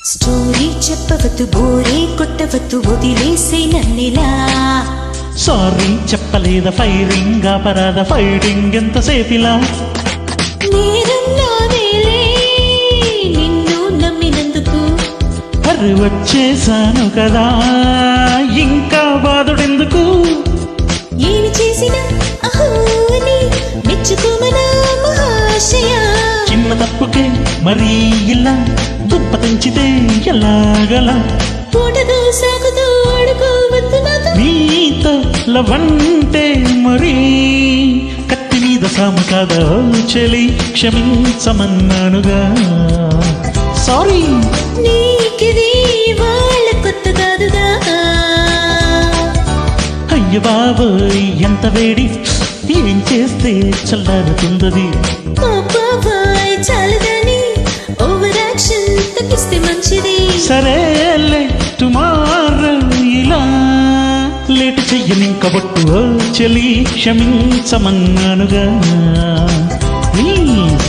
story చెప్పవద్దు బోరే కొట్టవద్దు వదిలేసే నన్నిలా సారీ చెప్పలేద ఫైరింగ్ అపరాధ ఫైటింగ్ ఎంతసేపిలా నేరం నాదేలే నిన్ను నమ్మినందుకు అర్రి వచ్చేసాను కదా ఇంకా బాధుడెందుకు ఏమి చేసినా అహోని మెచ్చుకోమనా మహాశయ చిన్న తప్పుకే మరీ ఇలా దుప్ప తెంచితే ఎలాగలా పూటదో సాగుతో ఆడుకోవద్దు నాతో నీతో లవంటే మరీ కత్తి మీద సాము కాదా చెలి క్షమించమన్నానుగా సారీ నీకిది వాళ్ళ కొత్త కాదుగా అయ్య బాబోయ్ ఎంత వేడి ఏం చేస్తే చల్లారుతుందది బాబాయ్ చాలదని ఓవర్ యాక్షన్ తగ్గిస్తే మంచిది సరేలే టుమారో ఇలా లేటు చెయ్యనింక బొట్టు ఓ చెలి క్షమించమన్నానుగా ప్లీజ్